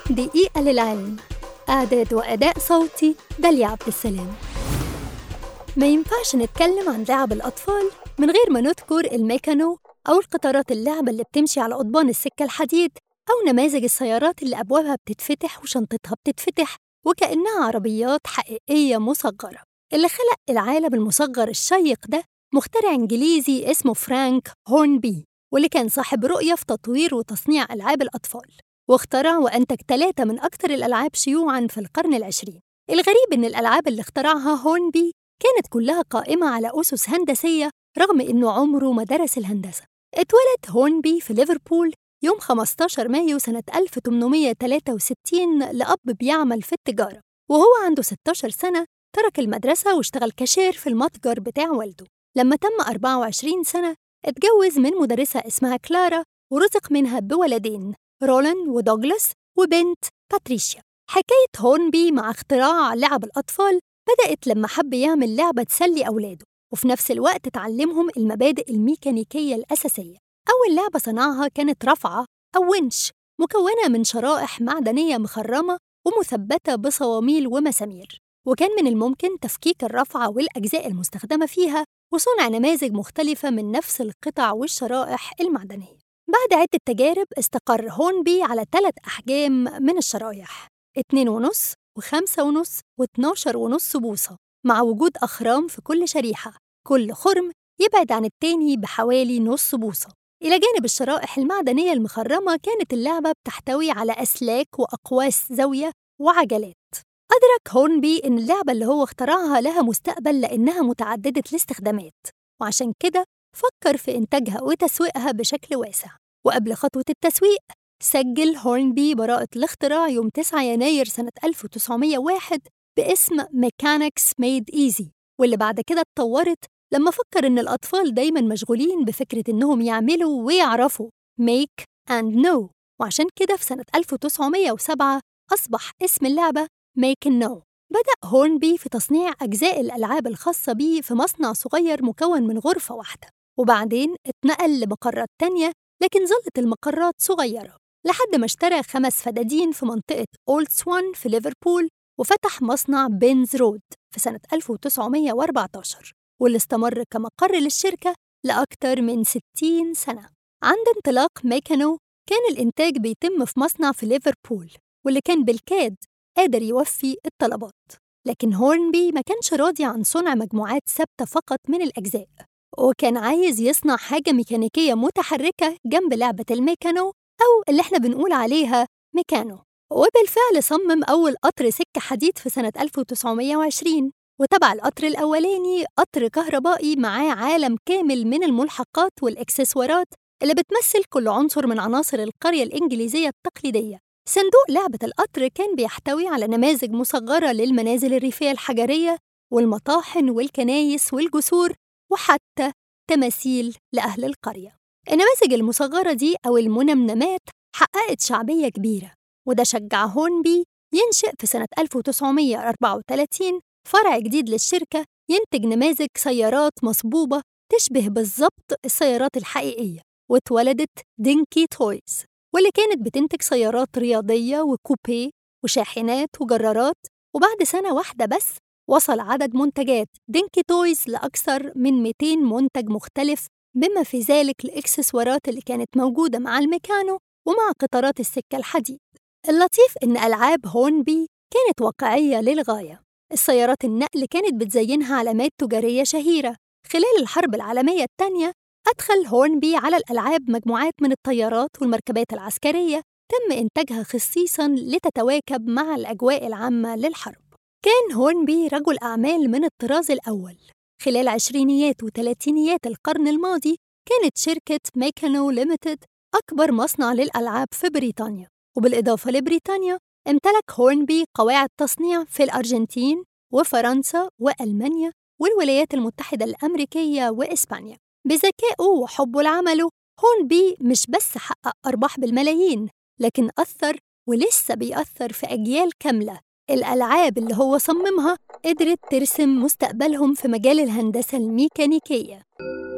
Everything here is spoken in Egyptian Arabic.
دقيقة للعلم إعداد وأداء صوتي داليا عبد السلام ما ينفعش نتكلم عن لعب الأطفال من غير ما نذكر الميكانو أو القطارات اللعبة اللي بتمشي على قضبان السكة الحديد أو نماذج السيارات اللي أبوابها بتتفتح وشنطتها بتتفتح وكأنها عربيات حقيقية مصغرة اللي خلق العالم المصغر الشيق ده مخترع إنجليزي اسمه فرانك هورنبي واللي كان صاحب رؤية في تطوير وتصنيع ألعاب الأطفال واخترع وأنتج ثلاثة من أكثر الألعاب شيوعاً في القرن العشرين الغريب إن الألعاب اللي اخترعها هورنبي كانت كلها قائمة على أسس هندسية رغم إنه عمره ما درس الهندسة اتولد هورنبي في ليفربول يوم 15 مايو سنة 1863 لأب بيعمل في التجارة وهو عنده 16 سنة ترك المدرسة واشتغل كاشير في المتجر بتاع والده لما تم 24 سنة اتجوز من مدرسة اسمها كلارا ورزق منها بولدين رولان ودوغلاس وبنت باتريشيا حكاية هورنبي مع اختراع لعب الأطفال بدأت لما حب يعمل لعبة تسلي أولاده وفي نفس الوقت تعلمهم المبادئ الميكانيكية الأساسية أول لعبة صنعها كانت رفعة أو ونش مكونة من شرائح معدنية مخرمة ومثبتة بصواميل ومسامير وكان من الممكن تفكيك الرفعة والأجزاء المستخدمة فيها وصنع نماذج مختلفة من نفس القطع والشرائح المعدنية بعد عدة تجارب استقر هونبي على ثلاث أحجام من الشرايح اتنين ونص وخمسة ونص واتناشر ونص بوصة مع وجود أخرام في كل شريحة كل خرم يبعد عن التاني بحوالي نص بوصة إلى جانب الشرائح المعدنية المخرمة كانت اللعبة بتحتوي على أسلاك وأقواس زاوية وعجلات أدرك هورنبي إن اللعبة اللي هو اخترعها لها مستقبل لأنها متعددة الاستخدامات وعشان كده فكر في إنتاجها وتسويقها بشكل واسع وقبل خطوة التسويق سجل هورنبي براءة الاختراع يوم 9 يناير سنة 1901 باسم Mechanics Made Easy واللي بعد كده اتطورت لما فكر إن الأطفال دايماً مشغولين بفكرة إنهم يعملوا ويعرفوا make and know وعشان كده في سنة 1907 أصبح اسم اللعبة make and know بدأ هورنبي في تصنيع أجزاء الألعاب الخاصة بيه في مصنع صغير مكون من غرفة واحدة وبعدين اتنقل لمقرات تانية لكن ظلت المقرات صغيرة لحد ما اشترى خمس فدادين في منطقة أولد سوان في ليفربول وفتح مصنع بينز رود في سنة 1914 واللي استمر كمقر للشركة لأكثر من 60 سنة عند انطلاق ميكانو كان الإنتاج بيتم في مصنع في ليفربول واللي كان بالكاد قادر يوفي الطلبات لكن هورنبي ما كانش راضي عن صنع مجموعات ثابتة فقط من الأجزاء وكان عايز يصنع حاجة ميكانيكية متحركة جنب لعبة الميكانو أو اللي احنا بنقول عليها ميكانو وبالفعل صمم أول قطر سكة حديد في سنة 1920 وتبع القطر الأولاني قطر كهربائي معاه عالم كامل من الملحقات والإكسسوارات اللي بتمثل كل عنصر من عناصر القرية الإنجليزية التقليدية صندوق لعبة القطر كان بيحتوي على نماذج مصغرة للمنازل الريفية الحجرية والمطاحن والكنايس والجسور وحتى تماثيل لأهل القرية النماذج المصغرة دي أو المنمنمات حققت شعبية كبيرة وده شجع هورنبي ينشئ في سنة 1934 فرع جديد للشركة ينتج نماذج سيارات مصبوبة تشبه بالظبط السيارات الحقيقية واتولدت دينكي تويز واللي كانت بتنتج سيارات رياضية وكوبيه وشاحنات وجرارات وبعد سنة واحدة بس وصل عدد منتجات دينكي تويز لأكثر من 200 منتج مختلف بما في ذلك الإكسسوارات اللي كانت موجودة مع الميكانو ومع قطارات السكة الحديد اللطيف إن ألعاب هورنبي كانت واقعية للغاية السيارات النقل كانت بتزينها علامات تجارية شهيرة خلال الحرب العالمية الثانية أدخل هورنبي على الألعاب مجموعات من الطيارات والمركبات العسكرية تم إنتاجها خصيصاً لتتواكب مع الأجواء العامة للحرب كان هورنبي رجل أعمال من الطراز الأول خلال عشرينيات وثلاثينيات القرن الماضي كانت شركة ميكانو ليميتد أكبر مصنع للألعاب في بريطانيا وبالإضافة لبريطانيا امتلك هورنبي قواعد تصنيع في الأرجنتين وفرنسا وألمانيا والولايات المتحدة الأمريكية وإسبانيا بذكائه وحبه لعمله هورنبي مش بس حقق أرباح بالملايين لكن أثر ولسه بيأثر في أجيال كاملة الألعاب اللي هو صممها قدرت ترسم مستقبلهم في مجال الهندسة الميكانيكية